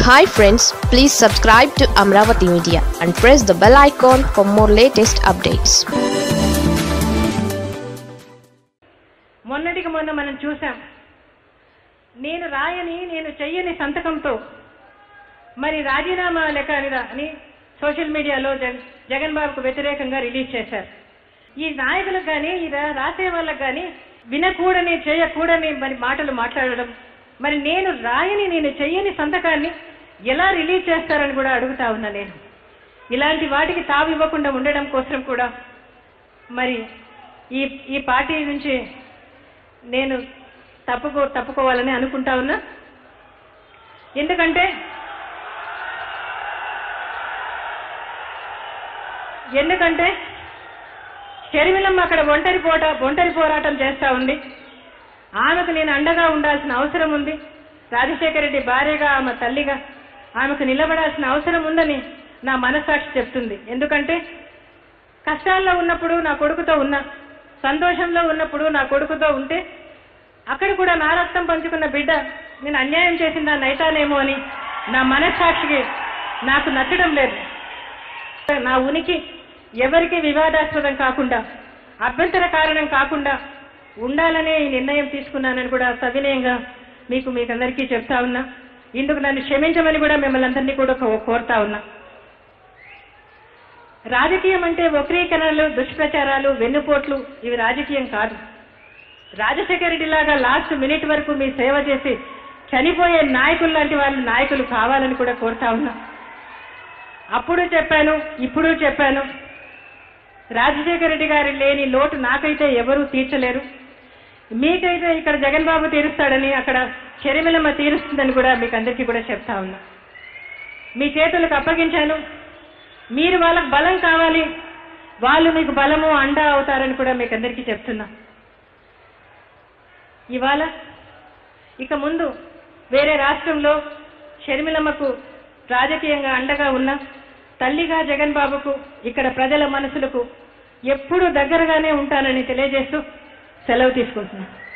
hi friends please subscribe to Amaravati media and press the bell icon for more latest updates మొన్నటికి మొన్న మనం చూసాం నేను రాయని నేను చెయ్యని సంతకంతో మరి రాజీనామా లెక్క అని రా- అని సోషల్ మీడియాలో జగ జగన్ బాబుకు వ్యతిరేకంగా రిలీజ్ చేశారు ఈ నాయకులకు కానీ ఈ రా- రాసే వాళ్ళకి కానీ వినకూడని చేయకూడని మరి మాటలు మాట్లాడడం మరి నేను రాయని నేను చెయ్యని సంతకాన్ని ఎలా రిలీజ్ చేస్తారని కూడా అడుగుతా ఉన్నా నేను ఇలాంటి వాటికి తావు ఇవ్వకుండా ఉండడం కోసం కూడా మరి ఈ ఈ పార్టీ నుంచి నేను తప్పుకో తప్పుకోవాలని అనుకుంటా ఉన్నా ఎందుకంటే ఎందుకంటే షర్మిలమ్మ అక్కడ ఒంటరి పోట ఒంటరి పోరాటం చేస్తా ఉంది ఆమెకు నేను అండగా ఉండాల్సిన అవసరం ఉంది రాజశేఖర రెడ్డి భార్యగా ఆమె తల్లిగా ఆమెకు నిలబడాల్సిన అవసరం ఉందని నా మనస్సాక్షి చెప్తుంది ఎందుకంటే కష్టాల్లో ఉన్నప్పుడు నా కొడుకుతో ఉన్నా సంతోషంలో ఉన్నప్పుడు నా కొడుకుతో ఉంటే అక్కడ కూడా నా రక్తం పంచుకున్న బిడ్డ నేను అన్యాయం చేసిన నైతానేమో అని నా మనస్సాక్షికి నాకు నచ్చడం లేదు నా ఉనికి ఎవరికి వివాదాస్పదం కాకుండా అభ్యంతర కారణం కాకుండా ఉండాలనే ఈ నిర్ణయం తీసుకున్నానని కూడా సవినయంగా మీకు మీకందరికీ చెప్తా ఉన్నా ఇందుకు నన్ను క్షమించమని కూడా మిమ్మల్ని అందరినీ కూడా కో- కోరుతా ఉన్నా రాజకీయం అంటే వక్రీకరణలు దుష్ప్రచారాలు వెన్నుపోట్లు ఇవి రాజకీయం కాదు రాజశేఖర రెడ్డి లాగా లాస్ట్ మినిట్ వరకు మీ సేవ చేసి చనిపోయే నాయకులు లాంటి వాళ్ళు నాయకులు కావాలని కూడా కోరుతా ఉన్నా అప్పుడు చెప్పాను ఇప్పుడు చెప్పాను రాజశేఖర రెడ్డి గారి లేని లోటు నాకైతే ఎవరూ తీర్చలేరు మీకైతే ఇక్కడ జగన్ బాబు తీరుస్తాడని అక్కడ షర్మిలమ్మ తీరుస్తుందని కూడా మీకు అందరికీ కూడా చెప్తా ఉన్నా మీ చేతులకు అప్పగించాను మీరు వాళ్ళకు బలం కావాలి వాళ్ళు మీకు బలము అండ అవుతారని కూడా మీకు అందరికీ చెప్తున్నా ఇవాళ ఇక ముందు వేరే రాష్ట్రంలో షర్మిలమ్మకు రాజకీయంగా అండగా ఉన్న తల్లిగా జగన్ బాబుకు ఇక్కడ ప్రజల మనసులకు ఎప్పుడూ దగ్గరగానే ఉంటానని తెలియజేస్తూ సెలవు తీసుకుంటున్నాను